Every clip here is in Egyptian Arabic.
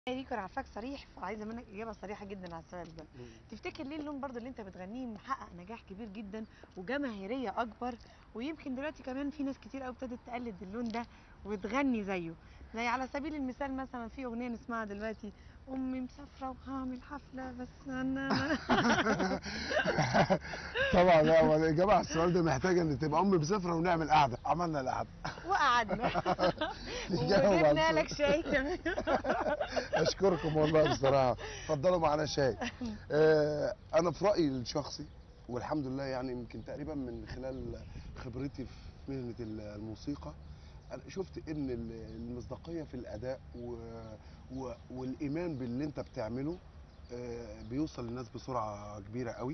ريكو انا عارفاك صريح فعايزه منك اجابه صريحه جدا على السؤال ده تفتكر ليه اللون برضو اللي انت بتغنيه محقق نجاح كبير جدا وجماهيريه اكبر ويمكن دلوقتي كمان في ناس كتير قوي ابتدت تقلد اللون ده وتغني زيه زي على سبيل المثال مثلا في اغنيه نسمعها دلوقتي امي مسافره وهعمل حفله بس انا طبعا لا هو الاجابه على السؤال ده محتاجه ان تبقى ام بسفره ونعمل قعده عملنا القعده وقعدنا الإجابة على وجبنا السؤال. لك شاي كمان اشكركم والله بصراحه اتفضلوا معانا شاي آه انا في رايي الشخصي والحمد لله يعني يمكن تقريبا من خلال خبرتي في مهنه الموسيقى انا شفت ان ال- المصداقيه في الاداء و... و... والايمان باللي انت بتعمله آه بيوصل للناس بسرعه كبيره قوي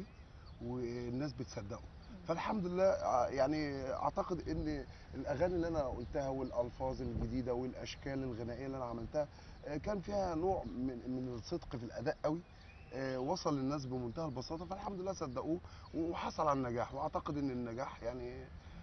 والناس بتصدقه فالحمد لله ع- يعني اعتقد ان الاغاني اللي انا قلتها والالفاظ الجديده والاشكال الغنائيه اللي انا عملتها آه، كان فيها نوع من من الصدق في الاداء قوي آه، وصل للناس بمنتهى البساطه فالحمد لله صدقوه وحصل على النجاح واعتقد ان النجاح يعني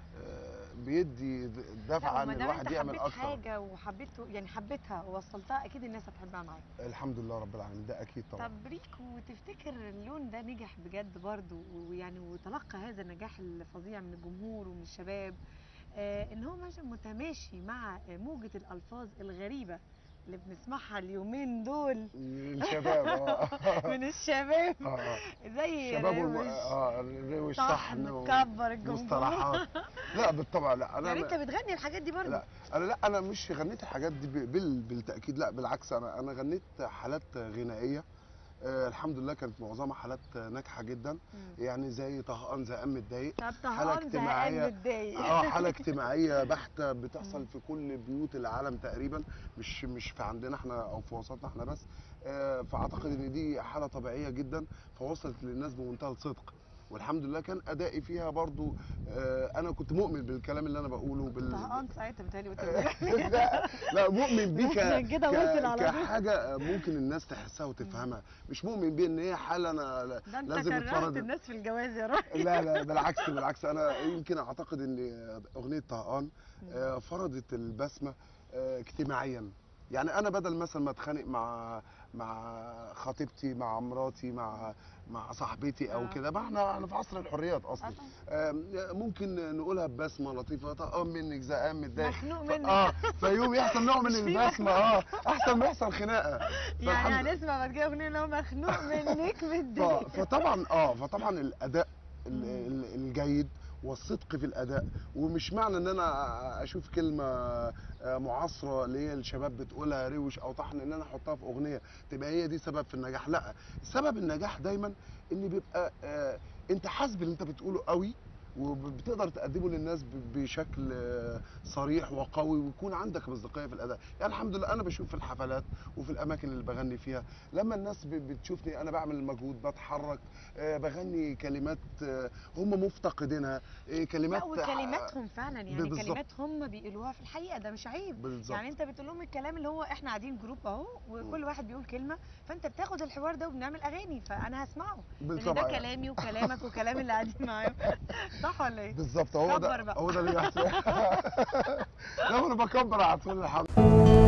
آه، بيدي د- دفعه لا ان وما دام الواحد انت يعمل حبيت اكتر حاجه وحبيت يعني حبيتها ووصلتها اكيد الناس هتحبها معاك الحمد لله رب العالمين ده اكيد طبعا طب ريكو تفتكر اللون ده نجح بجد برضه ويعني وتلقى هذا النجاح الفظيع من الجمهور ومن الشباب آه ان هو ماشي متماشي مع آه، موجة الالفاظ الغريبة اللي بنسمعها اليومين دول الشباب اه من الشباب اه آه. زي الشباب والم... روش اه الروش صح صحن مكبر الجمهور مصطلحات لا بالطبع لا انا يعني انت بتغني الحاجات دي برضه لا انا لا انا مش غنيت الحاجات دي ب- بال... بالتاكيد لا بالعكس انا انا غنيت حالات غنائيه آه الحمد لله كانت معظمها حالات ناجحه جدا مم. يعني زي طهقان زهقان متضايق طب حالة طهقان زهقان اجتماعية. متضايق اه حاله اجتماعيه بحته مم. بتحصل في كل بيوت العالم تقريبا مش مش في عندنا احنا او في وسطنا احنا بس آه فاعتقد ان دي حاله طبيعيه جدا فوصلت للناس بمنتهى الصدق والحمد لله كان ادائي فيها برضو آه انا كنت مؤمن بالكلام اللي انا بقوله بال طهقان ساعتها بتهيألي وانت بتغني. لا لا مؤمن بيه ك... كده ك- وصل على طول. كحاجه ممكن الناس تحسها وتفهمها مش مؤمن بيه ان هي حاله انا لا- ده انت لازم كرهت اتفرج الناس في الجواز يا راجل لا لا بالعكس بالعكس انا يمكن اعتقد ان اغنيه طهقان آه، فرضت البسمه آه، اجتماعيا يعني انا بدل مثلا ما اتخانق مع مع خطيبتي مع مراتي مع مع صاحبتي او آه. كده ما احنا احنا في عصر الحريات اصلا آه. آم، ممكن نقولها ببسمه لطيفه طهقان منك زهقان متضايق مخنوق ف- منك. اه فيوم يحصل نوع من مش في البسمه اه احسن ما يحصل خناقه يعني فالحمد- هنسمع بعد كده اغنيه اللي هو مخنوق منك ف- متضايق فطبعا اه فطبعا الاداء ال- مم. ال- الجيد والصدق في الاداء ومش معنى ان انا اشوف كلمه آه، معاصره اللي هي الشباب بتقولها روش او طحن ان انا احطها في اغنيه تبقى هي دي سبب في النجاح لا سبب النجاح دايما ان بيبقى آه، انت حاسب اللي انت بتقوله قوي وبتقدر تقدمه للناس ب- بشكل آه، صريح وقوي ويكون عندك مصداقيه في الاداء يعني الحمد لله انا بشوف في الحفلات وفي الاماكن اللي بغني فيها لما الناس ب- بتشوفني انا بعمل مجهود بتحرك آه، بغني كلمات آه، هم مفتقدينها آه، كلمات لا وكلماتهم فعلا يعني بالظبط. كلمات هم بيقولوها في الحقيقه ده مش عيب بالظبط يعني انت بتقول لهم الكلام اللي هو احنا قاعدين جروب اهو وكل واحد بيقول كلمه فانت بتاخد الحوار ده وبنعمل اغاني فانا هسمعه لان ده بالطبع يعني. كلامي وكلامك وكلام اللي قاعدين معاهم صح ولا ايه؟ بالظبط هو كبر ده بقى. هو ده اللي بيحصل لا انا بكبر على طول الحمد